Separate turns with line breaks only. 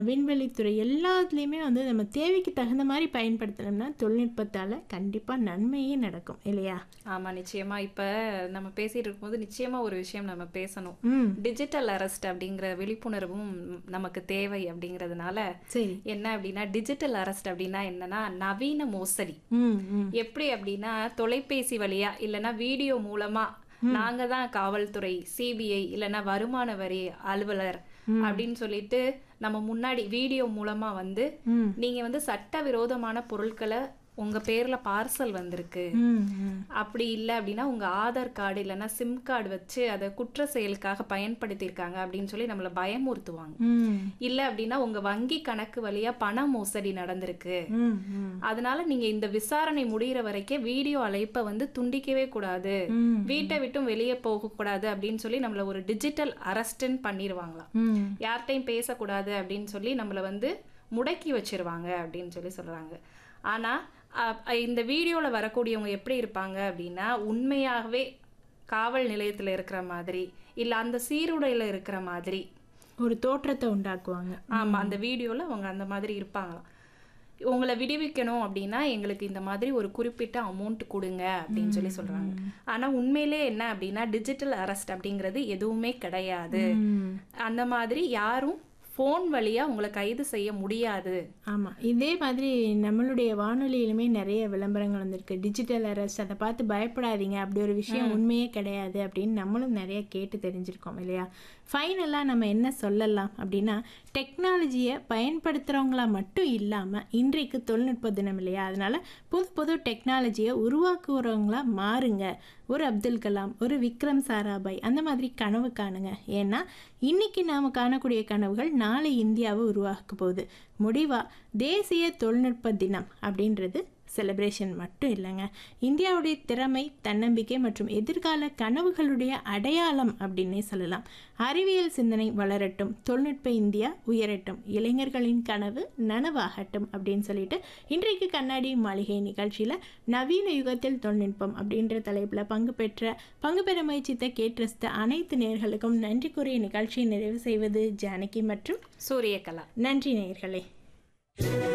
விண்வெளித்துறை எல்லாத்துலேயுமே வந்து நம்ம தேவைக்கு தகுந்த மாதிரி பயன்படுத்தினோம்னா தொழில்நுட்பத்தால் கண்டிப்பாக நன்மையே நடக்கும் இல்லையா
ஆமா நிச்சயமா இப்ப நம்ம பேசிட்டு இருக்கும்போது நிச்சயமா ஒரு விஷயம் நம்ம பேசணும்
ம்
டிஜிட்டல் அரெஸ்ட் அப்படிங்கிற விழிப்புணர்வும் நமக்கு தேவை அப்படிங்கிறதுனால
சரி
என்ன அப்படின்னா டிஜிட்டல் அரெஸ்ட் அப்படின்னா என்னன்னா நவீன மோசடி
ம் ம்
எப்படி அப்படின்னா தொலைபேசி வழியா இல்லைன்னா வீடியோ மூலமா நாங்க தான் காவல்துறை சிபிஐ இல்லைன்னா வருமான வரி அலுவலர் அப்படின்னு சொல்லிட்டு நம்ம முன்னாடி வீடியோ மூலமா வந்து
ம்
நீங்க வந்து சட்டவிரோதமான பொருட்களை உங்க பேர்ல பார்சல் வந்திருக்கு
ம் ம்
அப்படி இல்லை அப்படின்னா உங்க ஆதார் கார்டு இல்லைன்னா சிம் கார்டு வச்சு அதை குற்ற செயலுக்காக பயன்படுத்தியிருக்காங்க அப்படின்னு சொல்லி நம்மளை பயமுறுத்துவாங்க
ம்
இல்லை அப்படின்னா உங்க வங்கி கணக்கு வழியா பண மோசடி நடந்திருக்கு
ம் ம்
அதனால நீங்க இந்த விசாரணை முடியிற வரைக்கும் வீடியோ அழைப்பை வந்து துண்டிக்கவே கூடாது
ம்
வீட்டை விட்டும் வெளியே போகக்கூடாது அப்படின்னு சொல்லி நம்மள ஒரு டிஜிட்டல் அரெஸ்ட்னு பண்ணிடுவாங்களாம்
ம்
யார்கிட்டையும் பேசக்கூடாது அப்படின்னு சொல்லி நம்மளை வந்து முடக்கி வச்சிருவாங்க அப்படின்னு சொல்லி சொல்றாங்க ஆனா அ- இந்த வீடியோல வரக்கூடியவங்க எப்படி இருப்பாங்க அப்படின்னா உண்மையாகவே காவல் நிலையத்துல இருக்கிற மாதிரி இல்ல அந்த சீருடையில இருக்கிற மாதிரி
ஒரு தோற்றத்தை உண்டாக்குவாங்க
ஆமா அந்த வீடியோல அவங்க அந்த மாதிரி இருப்பாங்களாம் உங்களை விடுவிக்கணும் அப்படின்னா எங்களுக்கு இந்த மாதிரி ஒரு குறிப்பிட்ட அமௌண்ட் கொடுங்க அப்படின்னு சொல்லி சொல்றாங்க ஆனா உண்மையிலே என்ன அப்படின்னா டிஜிட்டல் அரெஸ்ட் அப்படிங்கிறது எதுவுமே கிடையாது
ம்
அந்த மாதிரி யாரும் ஃபோன் வழியா உங்களை கைது செய்ய முடியாது
ஆமாம் இதே மாதிரி நம்மளுடைய வானொலியிலுமே நிறைய விளம்பரங்கள் வந்திருக்கு டிஜிட்டல் அரெஸ்ட் அதை பார்த்து பயப்படாதீங்க அப்படி ஒரு விஷயம் உண்மையே கிடையாது அப்படின்னு நம்மளும் நிறைய கேட்டு தெரிஞ்சிருக்கோம் இல்லையா ஃபைனலாக நம்ம என்ன சொல்லலாம் அப்படின்னா டெக்னாலஜியை பயன்படுத்துகிறவங்களா மட்டும் இல்லாமல் இன்றைக்கு தொழில்நுட்ப தினம் இல்லையா அதனால புது புது டெக்னாலஜியை உருவாக்குறவங்களா மாறுங்க ஒரு அப்துல் கலாம் ஒரு விக்ரம் சாராபாய் அந்த மாதிரி கனவு காணுங்க ஏன்னா இன்னைக்கு நாம் காணக்கூடிய கனவுகள் நாளை இந்தியாவை உருவாக்க போகுது முடிவா தேசிய தொழில்நுட்ப தினம் அப்படின்றது செலிப்ரேஷன் மட்டும் இல்லைங்க இந்தியாவுடைய திறமை தன்னம்பிக்கை மற்றும் எதிர்கால கனவுகளுடைய அடையாளம் அப்படின்னே சொல்லலாம் அறிவியல் சிந்தனை வளரட்டும் தொழில்நுட்ப இந்தியா உயரட்டும் இளைஞர்களின் கனவு நனவாகட்டும் அப்படின்னு சொல்லிட்டு இன்றைக்கு கண்ணாடி மாளிகை நிகழ்ச்சியில் நவீன யுகத்தில் தொழில்நுட்பம் அப்படின்ற தலைப்பில் பங்கு பெற்ற பங்கு பெற முயற்சித்த கேட்ரஸ்த அனைத்து நேர்களுக்கும் நன்றி கூறிய நிகழ்ச்சியை நிறைவு செய்வது ஜானகி மற்றும்
சூரியகலா
நன்றி நேயர்களே